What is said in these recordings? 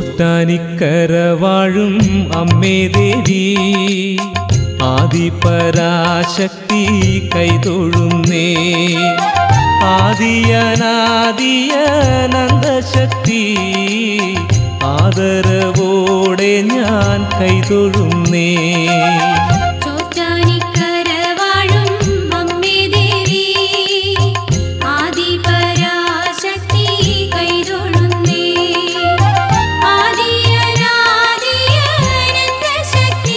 ചോറ്റാനിക്കര വാഴും അമ്മേ ദേവി ആദിപരാശക്തി കൈതൊഴുന്നേ ആദിയനാദിയനന്ദശക്തി ആദരവോടെ ഞാൻ കൈതൊഴുന്നേ ചോറ്റാനിക്കര വാഴും അമ്മേ ദേവി ആദിപരാശക്തി കൈതൊഴുന്നേ ആദിയനാദിയനന്ദശക്തി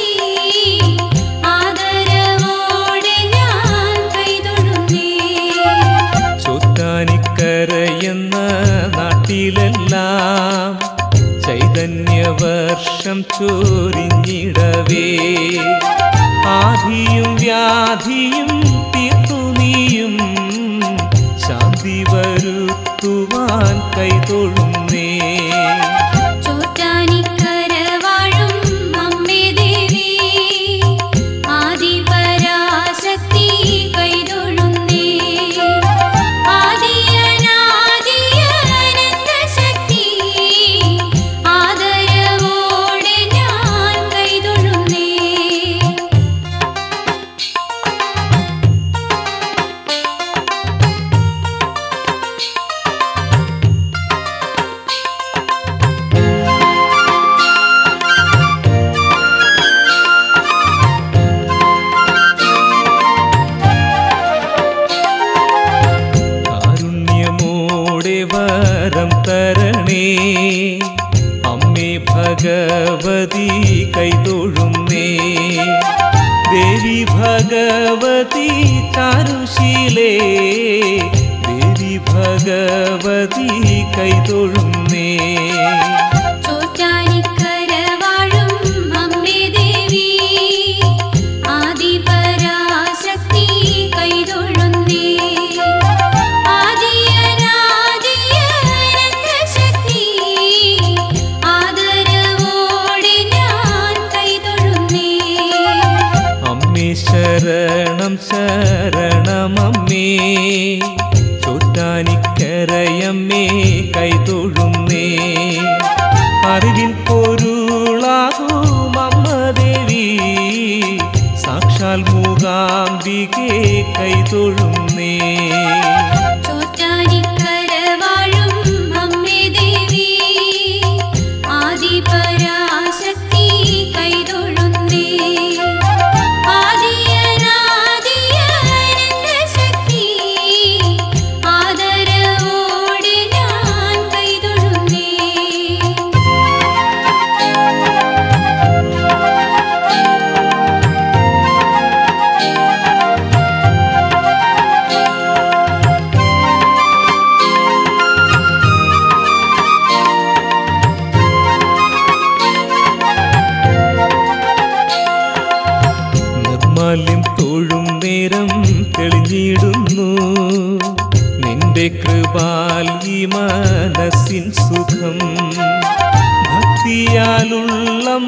ആദരവോടെ ഞാൻ കൈതൊഴുന്നേ ചോറ്റാനിക്കര എന്ന നാട്ടിലെല്ലാം ചൈതന്യവർഷം ചോരിഞ്ഞിടവേ ആധിയും വ്യാധിയും തീർത്തു നീയും ശാന്തി വരുത്തുവാൻ കൈതൊഴുന്നേ ചോറ്റാനിക്കര വാഴും അമ്മേ ദേവി ആദിപരാശക്തി കൈതൊഴുന്നേ ആദിയനാദിയനന്ദശക്തി ആദരവോടെ ഞാൻ കൈതൊഴുന്നേ കാരുണ്യമോടെ വരം തരണേ അമ്മേ ഭഗവതി കൈതൊഴുന്നേ ദേവി ഭഗവതി ചാരുശീലേ ദേവി ഭഗവതി കൈതൊഴുന്നേ ചോറ്റാനിക്കര വാഴും അമ്മേ ദേവി ആദിപരാശക്തി കൈതൊഴുന്നേ ആദിയനാദിയനന്ദശക്തി ആദരവോടെ ഞാൻ കൈതൊഴുന്നേ അമ്മേ ശരണം ശരണമമ്മേ ചോറ്റാനിക്കരയമ്മേ കൈതൊഴുന്നേ അറിവിൻ പൊരുളാകും അമ്മ ദേവി സാക്ഷാൽ മൂകാംബികെ കൈതൊഴുന്നേ ചോറ്റാനിക്കര വാഴും അമ്മേ ദേവി ആദിപരാശക്തി കൈതൊഴുന്നേ ആദിയനാദിയനന്ദശക്തി ആദരവോടെ ഞാൻ കൈതൊഴുന്നേ നിർമാല്യം തൊഴും നേരം തെളിഞ്ഞിടുന്നു നിന്റെ കൃപാൽ ഈ മനസ്സിൻ സുഖം ഭക്തിയാലുള്ളം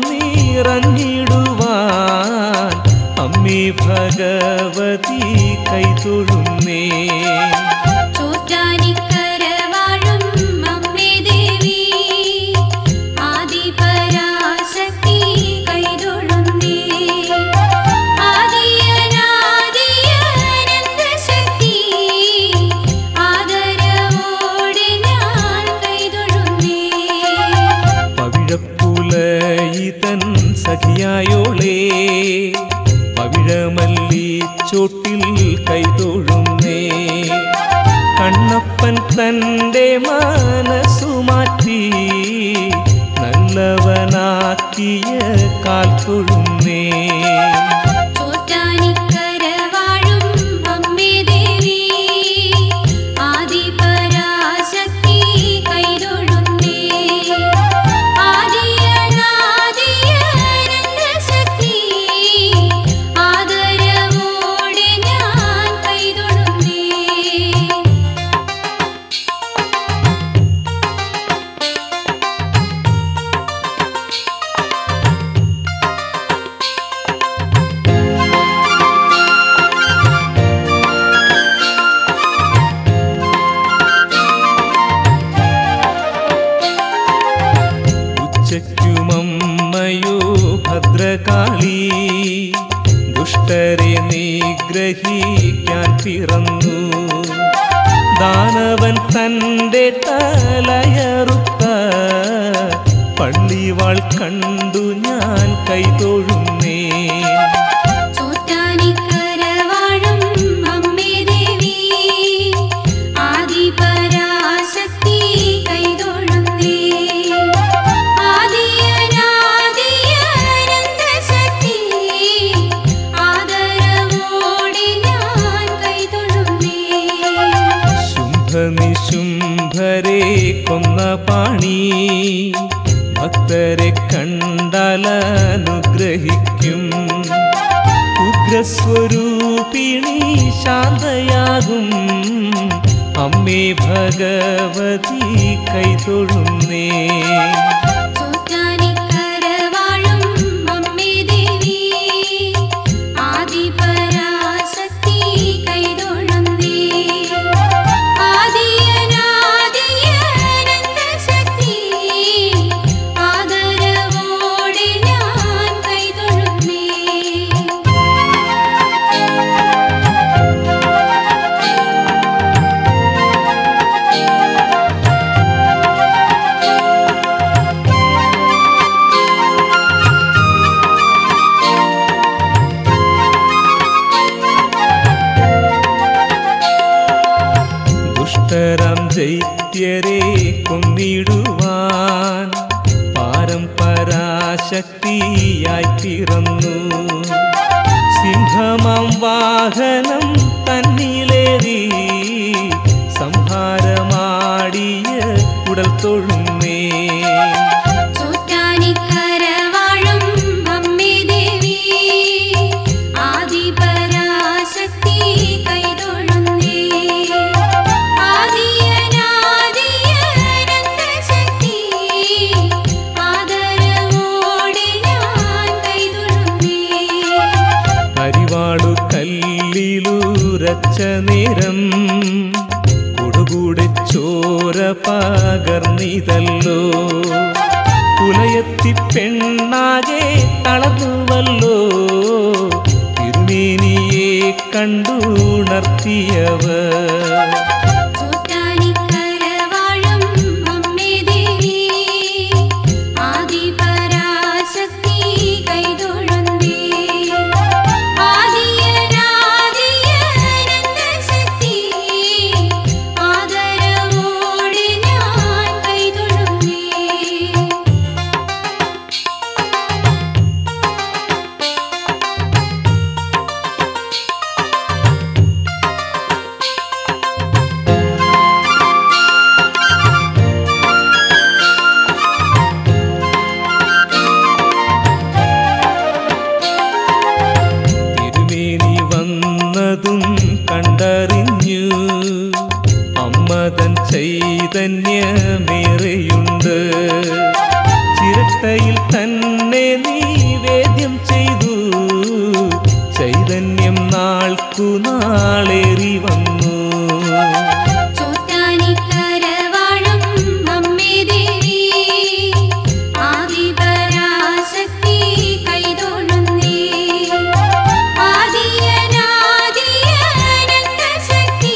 നിറഞ്ഞിടുവാൻ അമ്മേ ഭഗവതി കൈതൊഴുന്നേ ചോറ്റാനിക്കര വാഴും അമ്മേ ദേവി ആദിപരാശക്തി കൈതൊഴുന്നേ ആദിയനാദിയനന്ദശക്തി ആദരവോടെ ഞാൻ കൈതൊഴുന്നേ പവിഴപ്പുലയിതൻ സഖിയായോളേ പവിഴമല്ലി ചോട്ടിൽ കൈതൊഴുന്നേ കണ്ണപ്പൻ തൻ്റെ മനസ്സു മാറ്റി നല്ലവനാക്കിയ കാൽ തൊഴുന്നേ ചോറ്റാനിക്കര വാഴും അമ്മേ ദേവി ആദിപരാശക്തി കൈതൊഴുന്നേ ആദിയനാദിയനന്ദശക്തി ആദരവോടെ ഞാൻ കൈതൊഴുന്നേ ഭദ്രകാളി ദുഷ്ടരെ നിഗ്രഹിക്കാൻ പിറന്നു ദാനവൻ തൻ്റെ തലയറുത്ത പള്ളിവാൾ കണ്ടു ഞാൻ കൈതൊഴുന്നേ ചോറ്റാനിക്കര വാഴും അമ്മേ ദേവി ആദിപരാശക്തി കൈതൊഴുന്നേ ആദിയനാദിയനന്തശക്തി ആദരവോടെ ഞാൻ കൈതൊഴുന്നേ ശുംഭനിശുംഭരെ കൊന്ന പാണി ഭക്തരെ കണ്ടാലനുഗ്രഹിക്കും ഉഗ്രസ്വരൂപിണി ശാന്തയാകും അമ്മേ ഭഗവതി കൈതൊഴുന്നേ ചോറ്റാനിക്കര വാഴും അമ്മേ ദേവി ആദിപരാശക്തി കൈതൊഴുന്നേ ആദിയനാദിയനന്തശക്തി ആദരവോടെ ഞാൻ കൈതൊഴുന്നേ ദുഷ്ടരാം ചൈത്യരെ കൊന്നിടുവാൻ പാരം പരാശക്തിയായി പിറന്നു സിംഹമാം വാഹനം തന്നിലേറി സംഹാരമാടിയ ഉടൽ തൊഴുന്നേ ചോറ്റാനിക്കര വാഴും അമ്മേ ദേവി ആദിപരാശക്തി കൈതൊഴുന്നേ ആദിയനാദിയനന്തശക്തി ആദരവോടെ ഞാൻ കൈതൊഴുന്നേ അരിവാളു കല്ലിലുരച്ച നേരം കൊടുകൂടെ ചോര പകർന്നിതല്ലോ പുലയത്തി പെണ്ണാകെ തളർന്നുവല്ലോ തിരുമേനിയെ കണ്ടുണർത്തിയവർ ചോറ്റാനിക്കര വാഴും അമ്മേ ദേവി ആദിപരാശക്തി കൈതൊഴുന്നേ ആദിയനാദിയനന്തശക്തി ആദരവോടെ ഞാൻ കൈതൊഴുന്നേ തിരുമേനി വന്നതും കണ്ടറിഞ്ഞു അമ്മതൻ ചൈതന്യമേറെയുണ്ട് ചിരട്ടയിൽ തന്നെ നിവേദ്യം ചെയ്തു ചൈതന്യം നാൾക്കു നാളേറി വന്നു ചോറ്റാനിക്കര വാഴും അമ്മേ ദേവി ആദിപരാശക്തി കൈതൊഴുന്നേ ആദിയനാദിയനന്തശക്തി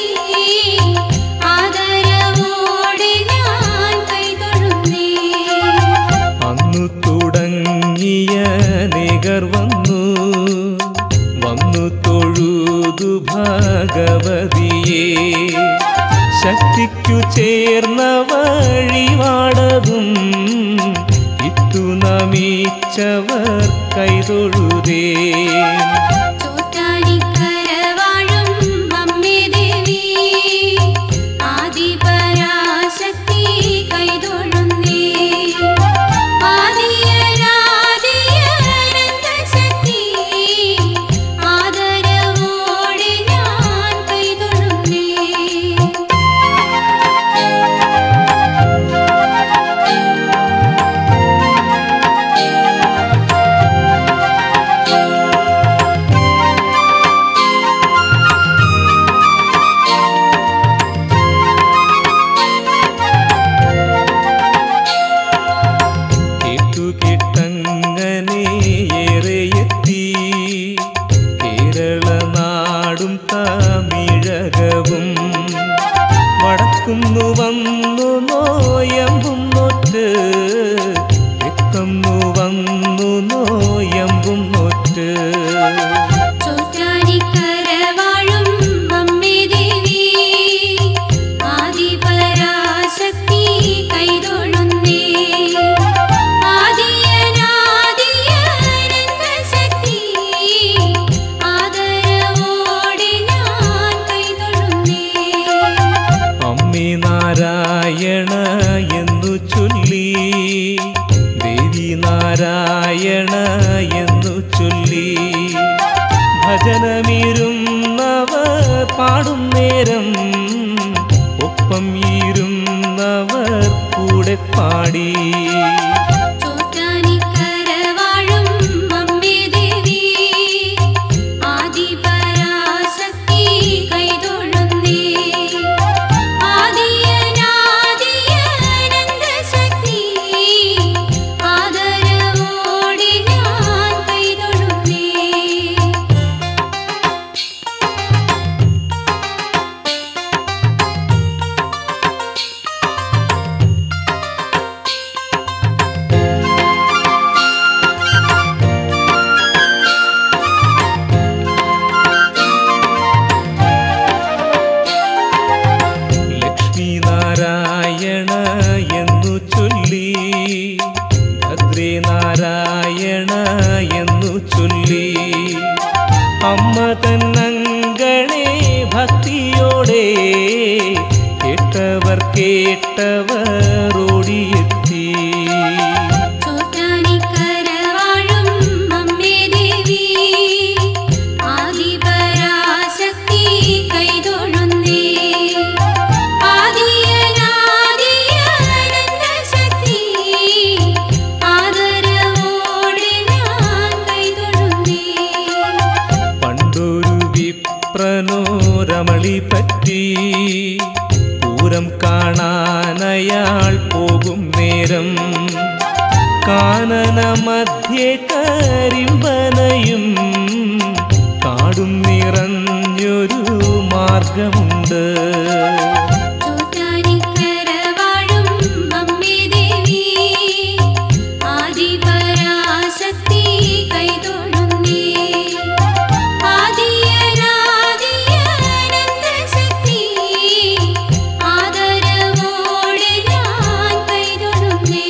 ആദരവോടെ ഞാൻ കൈതൊഴുന്നേ അന്നു തുടങ്ങിയ നികർ വന്നു വന്നു തൊഴുതു ഭഗവതിയെ ശക്തിക്കു ചേർന്ന വഴിവാടതും ഇട്ടു നമിച്ചവർ കൈതൊഴുതേ ചോറ്റാനിക്കര വാഴും അമ്മേ ദേവി ആദിപരാശക്തി കൈതൊഴുന്നേ ആദിയനാദിയനന്തശക്തി ആദരവോടെ ഞാൻ കൈതൊഴുന്നേ അകന്നു വന്നു നോയമ്പും നോറ്റ് ചോറ്റാനിക്കര വാഴും അമ്മേ ദേവി ആദിപരാശക്തി കൈതൊഴുന്നേ ആദിയനാദിയനന്തശക്തി ആദരവോടെ ഞാൻ കൈതൊഴുന്നേ അമ്മി നാരായണ എന്നു ചൊല്ലി ദേവി നാരായണ എന്നു ചൊല്ലി ഭജനമിരുന്നവർ പാടും നേരം ഒപ്പം ഇരുന്നവർ കൂടെ പാടി ചോറ്റാനിക്കര വാഴും അമ്മേ ദേവി ആദിപരാശക്തി കൈതൊഴുന്നേ ആദിയനാദിയനന്തശക്തി ആദരവോടെ ഞാൻ കൈതൊഴുന്നേ ലക്ഷ്മി നാരായണ എന്നു ചൊല്ലി ഭദ്രേ നാരായണ എന്നു ചൊല്ലി അമ്മ തന്നങ്കണേ ഭക്തിയോടെ കേട്ടവർ കേട്ടവർ ഓടിയെത്തി ചോറ്റാനിക്കര വാഴും അമ്മേ ദേവി ആദിപരാശക്തി കൈതൊഴുന്നേ ആദിയനാദിയനന്തശക്തി ആദരവോടെ ഞാൻ കൈതൊഴുന്നേ പണ്ടൊരു വിപ്രനോരമളി പറ്റി പൂരം കാണാനയാൾ പോകും നേരം കാനന മധ്യേ കരിമ്പനയും കാടും നിറഞ്ഞൊരു മാർഗമുണ്ട് ചോറ്റാനിക്കര വാഴും അമ്മേ ദേവി ആദിപരാശക്തി കൈതൊഴുന്നേ ആദിയനാദിയനന്തശക്തി ആദരവോടെ ഞാൻ കൈതൊഴുന്നേ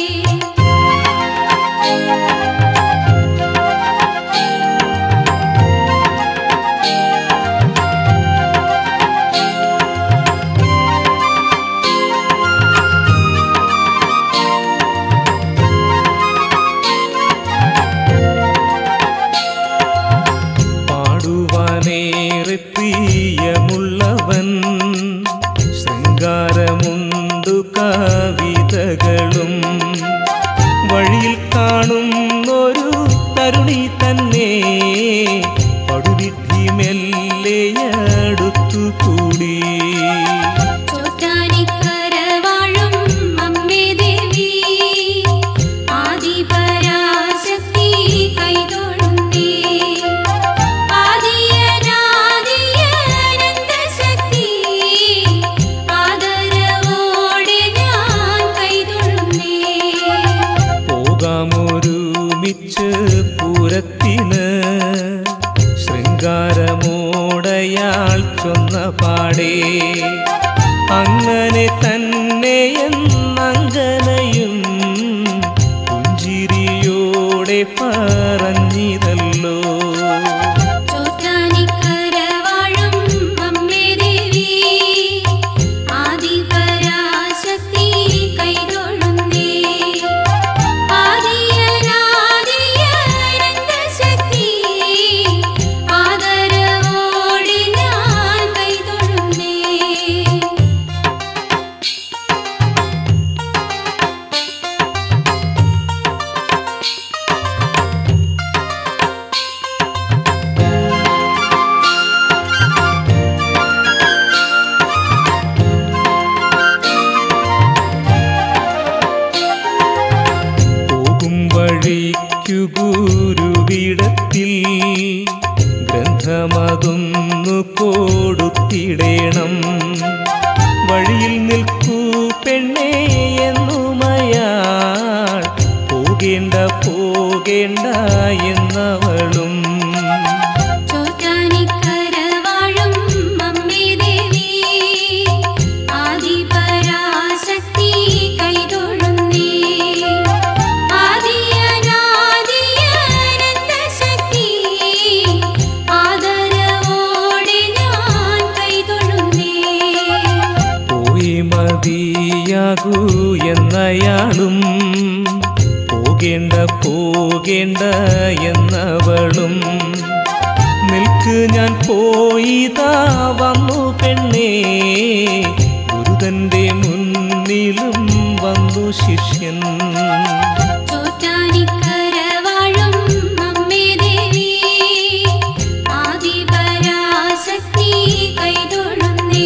പാടുവാനേറെ പ്രിയമുള്ളവൻ ശൃംഗാരമുണ്ടു കവിതകളും വഴിയിൽ കാണുന്നൊരു തരുണി തന്നെ പടുവിധി മെല്ലെയടുത്തു കൂടി ചോറ്റാനിക്കര വാഴും അമ്മേ ദേവി ആദിപരാശക്തി കൈതൊഴുന്നേ ആദിയനാദിയനന്തശക്തി ആദരവോടെ ഞാൻ കൈതൊഴുന്നേ പോകാമൊരുമിച്ച് പൂരത്തിന് ശൃംഗാരമോടയാൾ ചൊന്ന പാടേ അങ്ങനെ തന്നെ എന്നങ്കനയും പുഞ്ചിരിയോടെ പറഞ്ഞിതല്ലോ ചോറ്റാനിക്കര വാഴും അമ്മേ ദേവി ആദിപരാശക്തി കൈതൊഴുന്നേ ആദിയനാദിയനന്തശക്തി ആദരവോടെ ഞാൻ കൈതൊഴുന്നേ പോകും വഴിക്കു ഗുരുവിടത്തിൽ ഗ്രന്ഥമതൊന്നു കൊടുത്തിടേണം വഴിയിൽ നിൽക്കൂ പെണ്ണേ എന്നുമയാൾ പോകും പോകേണ്ട പോകേണ്ട എന്നവളും ചോറ്റാനിക്കര വാഴും അമ്മേ ദേവി ആദിപരാശക്തി കൈതൊഴുന്നേ ആദിയനാദിയനന്തശക്തി ആദരവോടെ ഞാൻ കൈതൊഴുന്നേ പോയി മതിയാകൂ എന്നയാളും പോകേണ്ട പോകേണ്ട എന്നവളും നിൽക്ക് ഞാൻ പോയിതാ വന്നു പെണ്ണേ ഗുരുതന്റെ മുന്നിലും വന്നു ശിഷ്യൻ ചോറ്റാനിക്കര വാഴും അമ്മേ ദേവി ആദിപരാശക്തി കൈതൊഴുന്നേ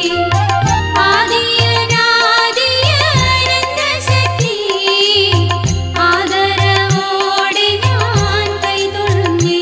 ആദിയനാദിയനന്തശക്തി ആദരവോടെ ഞാൻ കൈതൊഴുന്നേ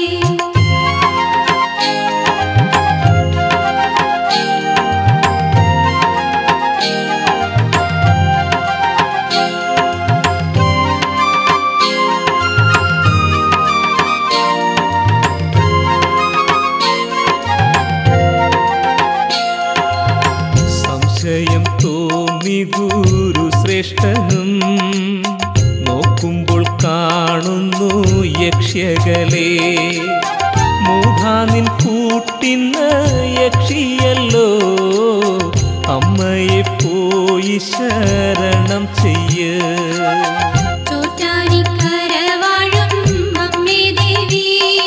സംശയം തോന്നി ഗുരു ശ്രേഷ്ഠനും നോക്കുമ്പോൾ കാണുന്നു യക്ഷ്യകലേ മൂഢാനിൻ കൂട്ടിന്ന് യക്ഷിയല്ലോ അമ്മയെ പോയി ശരണം ചെയ്യ് ചോറ്റാനിക്കര വാഴും അമ്മേ ദേവി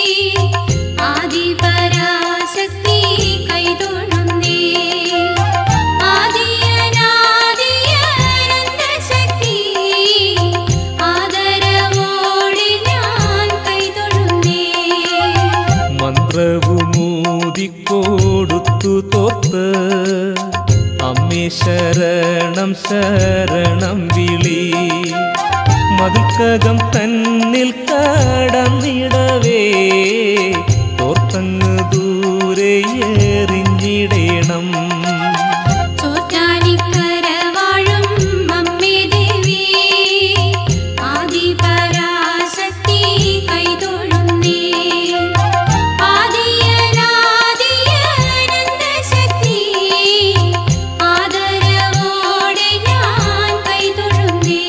ആദിപരാശക്തി കൈതൊഴുന്നേ ആദിയനാദിയനന്തശക്തി ആദരവോടെ ഞാൻ കൈതൊഴുന്നേ മന്ത്രവുമൂതിക്കൊടുത്തു തോത്ത് അമ്മേ ശരണം ശരണം വിളി മതിൽക്കകം തന്നിൽ കടന്നിടവേ തോർത്തങ്ങ് ദൂരെ എറിഞ്ഞിടേണം ചോറ്റാനിക്കര വാഴും അമ്മേ ദേവി ആദിപരാശക്തി കൈതൊഴുന്നേ ആദിയനാദിയനന്തശക്തി ആദരവോടെ ഞാൻ കൈതൊഴുന്നേ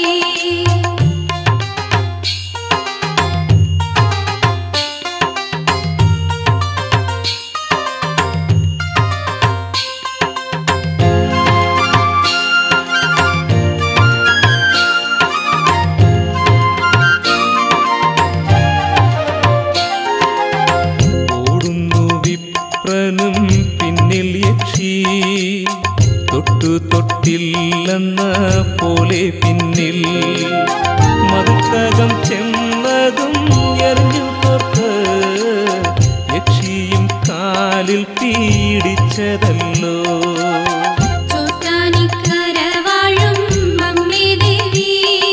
ഓടുന്നു വിപ്രനും പിന്നിൽ യക്ഷി തൊട്ടു തൊട്ടില്ലെന്ന പോലെ പിന്നിൽ മതുക്കകം ചെന്നതും എറിഞ്ഞു തൊട്ട് യക്ഷിയും കാലിൽ പീഡിച്ചതല്ലോ ചോറ്റാനിക്കര വാഴും അമ്മേ ദേവി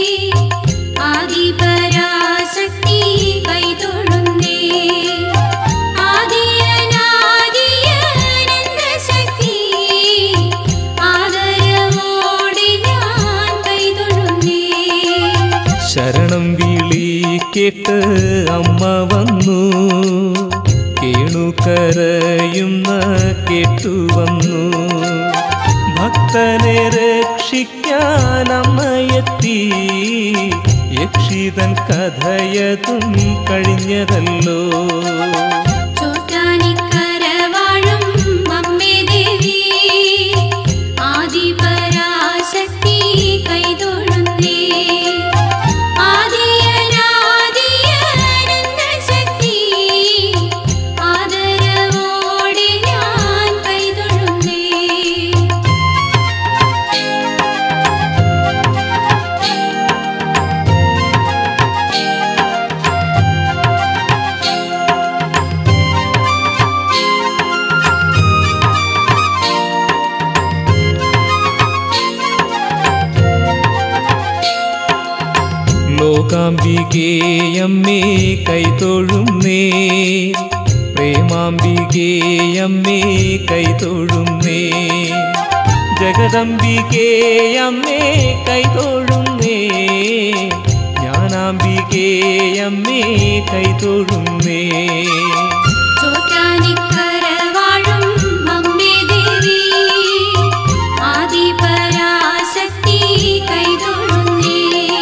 ആദിപരാശക്തി കൈതൊഴുന്നേ ആദിയനാദിയനന്തശക്തി ആദരവോടെ ഞാൻ കൈതൊഴുന്നേ ശരണം വിളി കേട്ട് അമ്മ വന്നു കേണുകരയുന്ന കേട്ടു വന്നു ഭക്തനെ രക്ഷിക്കാൻ അമ്മയെത്തി യക്ഷിതൻ കഥയതും കഴിഞ്ഞതല്ലോ ചോറ്റാനിക്കര വാഴും അമ്മേ ദേവി ആദിപരാശക്തി കൈതൊഴുന്നേ ആദിയനാദിയനന്തശക്തി ആദരവോടെ ഞാൻ കൈതൊഴുന്നേ ലോകാംബികേയമ്മേ കൈതൊഴുന്നേ പ്രേമാംബികേയമ്മേ കൈതൊഴുന്നേ ജഗദംബികേയമ്മേ കൈതൊഴുന്നേ ജ്ഞാന ചോറ്റാനിക്കരവാഴുമമ്മേ കൈതൊഴുന്നേ ചോറ്റാനിക്കര വാഴും അമ്മേ ദേവി ആദിപരാശക്തി കൈതൊഴുന്നേ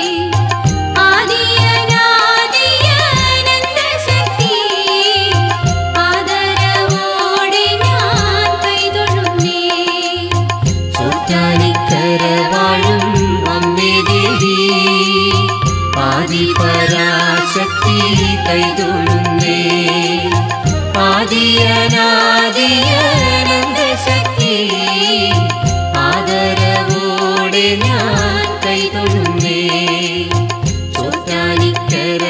ആദിയനാദിയനന്തശക്തി ആദരവോടെ ഞാൻ കൈതൊഴുന്നേ ചോറ്റാനിക്കര വാഴും അമ്മേ ദേവി ആദിപരാശക്തി കൈതൊഴുന്നേ ആദിയനാദിയനന്തശക്തി ആദരവോടെ ഞാൻ കൈതൊഴുന്നേ ചോറ്റാനിക്കര